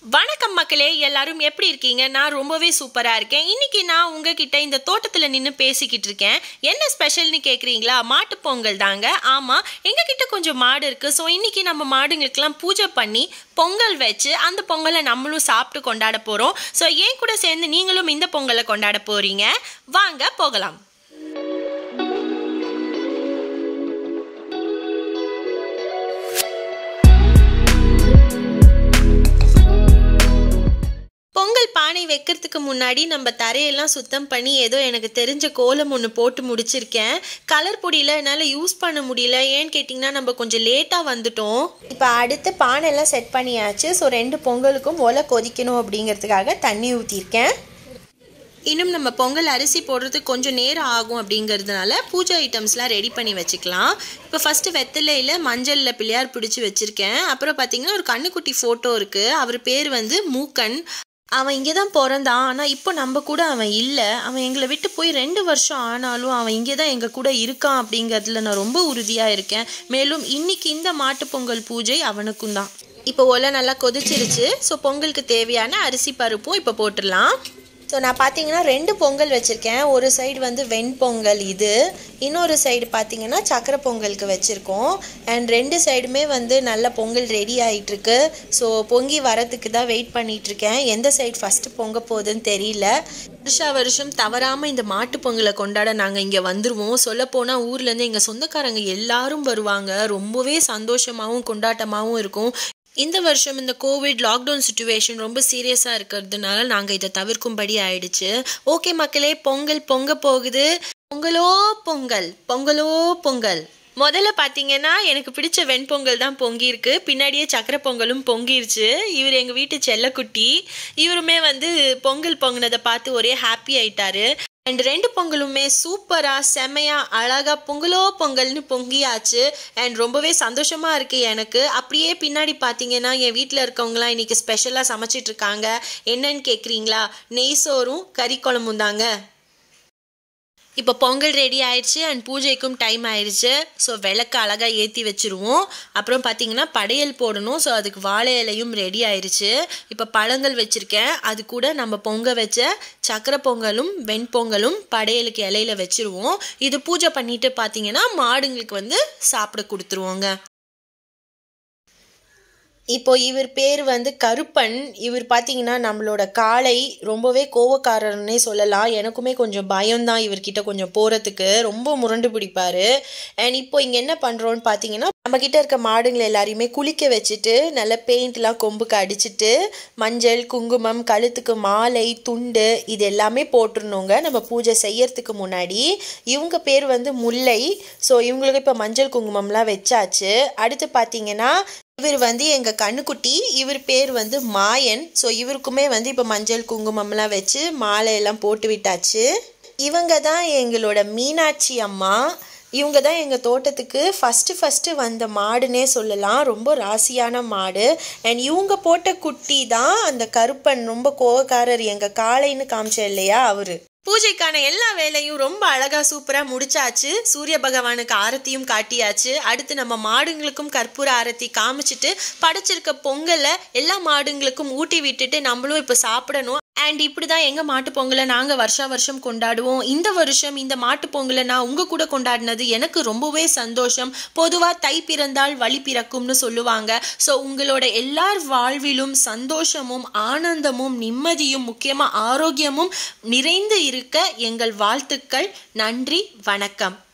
வணக்கம் மக்களே எல்லாரும் எப்படி இருக்கீங்க நான் ரொம்பவே சூப்பரா இருக்கேன் இன்னைக்கு நான் உங்ககிட்ட இந்த தோட்டத்துல நின்று பேசிக்கிட்டு இருக்கேன் என்ன ஸ்பெஷல்னு கேக்குறீங்களா மாட்டு பொங்கல் தாங்க ஆமா எங்க கிட்ட கொஞ்சம் மாடு இருக்கு ஸோ இன்னைக்கு நம்ம மாடுங்களுக்கெல்லாம் பூஜை பண்ணி பொங்கல் வச்சு அந்த பொங்கலை நம்மளும் சாப்பிட்டு கொண்டாட போறோம் ஸோ ஏன் கூட சேர்ந்து நீங்களும் இந்த பொங்கலை கொண்டாட போறீங்க வாங்க போகலாம் பொங்கல் பானை வைக்கிறதுக்கு முன்னாடி நம்ம தரையெல்லாம் சுத்தம் பண்ணி ஏதோ எனக்கு தெரிஞ்ச கோலம் ஒன்று போட்டு முடிச்சிருக்கேன் கலர் பொடியில் என்னால் யூஸ் பண்ண முடியல ஏன்னு கேட்டிங்கன்னா நம்ம கொஞ்சம் லேட்டாக வந்துட்டோம் இப்போ அடுத்து பானையெல்லாம் செட் பண்ணியாச்சு ஸோ ரெண்டு பொங்கலுக்கும் ஒலை கொதிக்கணும் அப்படிங்கிறதுக்காக தண்ணி ஊற்றிருக்கேன் இன்னும் நம்ம பொங்கல் அரிசி போடுறதுக்கு கொஞ்சம் நேரம் ஆகும் அப்படிங்கிறதுனால பூஜை ஐட்டம்ஸ்லாம் ரெடி பண்ணி வச்சுக்கலாம் இப்போ ஃபஸ்ட்டு வெத்தலையில் மஞ்சளில் பிள்ளையார் பிடிச்சி வச்சுருக்கேன் அப்புறம் பார்த்தீங்கன்னா ஒரு கண்ணுக்குட்டி ஃபோட்டோ இருக்குது அவர் பேர் வந்து மூக்கன் அவன் இங்கே தான் பிறந்தான் ஆனால் இப்போ நம்ம கூட அவன் இல்லை அவன் எங்களை விட்டு போய் ரெண்டு வருஷம் ஆனாலும் அவன் இங்கே தான் எங்கள் கூட இருக்கான் அப்படிங்கிறதுல நான் ரொம்ப உறுதியாக இருக்கேன் மேலும் இன்னைக்கு இந்த மாட்டுப் பொங்கல் பூஜை அவனுக்கும் தான் இப்போ ஒலை நல்லா கொதிச்சிருச்சு ஸோ பொங்கலுக்கு தேவையான அரிசி பருப்பும் இப்போ போட்டுடலாம் ஸோ நான் பார்த்தீங்கன்னா ரெண்டு பொங்கல் வச்சுருக்கேன் ஒரு சைடு வந்து வெண்பொங்கல் இது இன்னொரு சைடு பார்த்தீங்கன்னா சக்கரை பொங்கலுக்கு வச்சுருக்கோம் அண்ட் ரெண்டு சைடுமே வந்து நல்ல பொங்கல் ரெடி ஆகிட்டுருக்கு ஸோ பொங்கி வரதுக்கு தான் வெயிட் பண்ணிகிட்ருக்கேன் எந்த சைடு ஃபஸ்ட்டு பொங்க போகுதுன்னு தெரியல வருஷா வருஷம் தவறாமல் இந்த மாட்டு பொங்கலை கொண்டாட நாங்கள் இங்கே வந்துடுவோம் சொல்லப்போனால் ஊர்லேருந்து எங்கள் சொந்தக்காரங்க எல்லாரும் வருவாங்க ரொம்பவே சந்தோஷமாகவும் கொண்டாட்டமாகவும் இருக்கும் இந்த வருஷம் இந்த கோவிட் லாக்டவுன் சுச்சுவேஷன் ரொம்ப சீரியஸாக இருக்கிறதுனால நாங்கள் இதை தவிர்க்கும்படி ஆயிடுச்சு ஓகே மக்களே பொங்கல் பொங்க போகுது பொங்கலோ பொங்கல் பொங்கலோ பொங்கல் முதல்ல பார்த்தீங்கன்னா எனக்கு பிடிச்ச வெண்பொங்கல் தான் பொங்கியிருக்கு பின்னாடியே சக்கரை பொங்கலும் பொங்கிருச்சு இவர் எங்கள் வீட்டு செல்லக்குட்டி இவருமே வந்து பொங்கல் பொங்கினதை பார்த்து ஒரே ஹாப்பி ஆயிட்டாரு அண்ட் ரெண்டு பொங்கலுமே சூப்பராக செமையாக அழகாக பொங்கலோ பொங்கல்னு பொங்கியாச்சு அண்ட் ரொம்பவே சந்தோஷமாக இருக்குது எனக்கு அப்படியே பின்னாடி பார்த்தீங்கன்னா என் வீட்டில் இருக்கவங்களாம் இன்றைக்கி ஸ்பெஷலாக சமைச்சிட்டு இருக்காங்க என்னன்னு கேட்குறீங்களா நெய் சோறும் கறி குழம்பும் தாங்க இப்போ பொங்கல் ரெடி ஆயிடுச்சு அண்ட் பூஜைக்கும் டைம் ஆயிடுச்சு ஸோ விளக்கு அழகாக ஏற்றி வச்சுருவோம் அப்புறம் பார்த்தீங்கன்னா படையல் போடணும் ஸோ அதுக்கு வாழை இலையும் ரெடி ஆயிடுச்சு இப்போ பழங்கள் வச்சுருக்கேன் அது கூட நம்ம பொங்க வச்ச சக்கரை பொங்கலும் வெண்பொங்கலும் படையலுக்கு இலையில வச்சுருவோம் இது பூஜை பண்ணிட்டு பார்த்தீங்கன்னா மாடுங்களுக்கு வந்து சாப்பிட கொடுத்துருவோங்க இப்போ இவர் பேர் வந்து கருப்பன் இவர் பார்த்தீங்கன்னா நம்மளோட காளை ரொம்பவே கோவக்காரர்னே சொல்லலாம் எனக்குமே கொஞ்சம் பயம்தான் இவர்கிட்ட கொஞ்சம் போகிறதுக்கு ரொம்ப முரண்டு பிடிப்பாரு அண்ட் இப்போ இங்கே என்ன பண்ணுறோன்னு பார்த்தீங்கன்னா நம்ம கிட்ட இருக்க மாடுங்களை எல்லாரையுமே குளிக்க வச்சுட்டு நல்ல பெயிண்ட்லாம் கொம்புக்கு அடிச்சுட்டு மஞ்சள் குங்குமம் கழுத்துக்கு மாலை துண்டு இது எல்லாமே போட்டுருணுங்க நம்ம பூஜை செய்யறதுக்கு முன்னாடி இவங்க பேர் வந்து முல்லை ஸோ இவங்களுக்கு இப்போ மஞ்சள் குங்குமம்லாம் வச்சாச்சு அடுத்து பார்த்தீங்கன்னா இவர் வந்து எங்கள் கண்ணுக்குட்டி இவர் பேர் வந்து மாயன் ஸோ இவருக்குமே வந்து இப்போ மஞ்சள் குங்குமம்லாம் வச்சு மாலையெல்லாம் போட்டு விட்டாச்சு இவங்க தான் எங்களோட மீனாட்சி அம்மா இவங்க தான் எங்கள் தோட்டத்துக்கு ஃபஸ்ட்டு ஃபஸ்ட்டு வந்த மாடுனே சொல்லலாம் ரொம்ப ராசியான மாடு அண்ட் இவங்க போட்ட குட்டி தான் அந்த கருப்பன் ரொம்ப கோவக்காரர் எங்கள் காளைன்னு காமிச்சேன் இல்லையா அவரு பூஜைக்கான எல்லா வேலையும் ரொம்ப அழகா சூப்பரா முடிச்சாச்சு சூரிய பகவானுக்கு ஆரத்தியும் காட்டியாச்சு அடுத்து நம்ம மாடுங்களுக்கும் கற்பூர ஆரத்தி காமிச்சிட்டு படைச்சிருக்க பொங்கலை எல்லா மாடுங்களுக்கும் ஊட்டி விட்டுட்டு நம்மளும் இப்போ சாப்பிடணும் அண்ட் இப்படி தான் எங்கள் மாட்டு பொங்கலை நாங்கள் வருஷா வருஷம் கொண்டாடுவோம் இந்த வருஷம் இந்த மாட்டு பொங்கலை நான் உங்கள் கூட கொண்டாடினது எனக்கு ரொம்பவே சந்தோஷம் பொதுவாக தை பிறந்தால் வழி பிறக்கும்னு சொல்லுவாங்க ஸோ உங்களோட எல்லார் வாழ்விலும் சந்தோஷமும் ஆனந்தமும் நிம்மதியும் முக்கியமாக ஆரோக்கியமும் நிறைந்து இருக்க எங்கள் வாழ்த்துக்கள் நன்றி வணக்கம்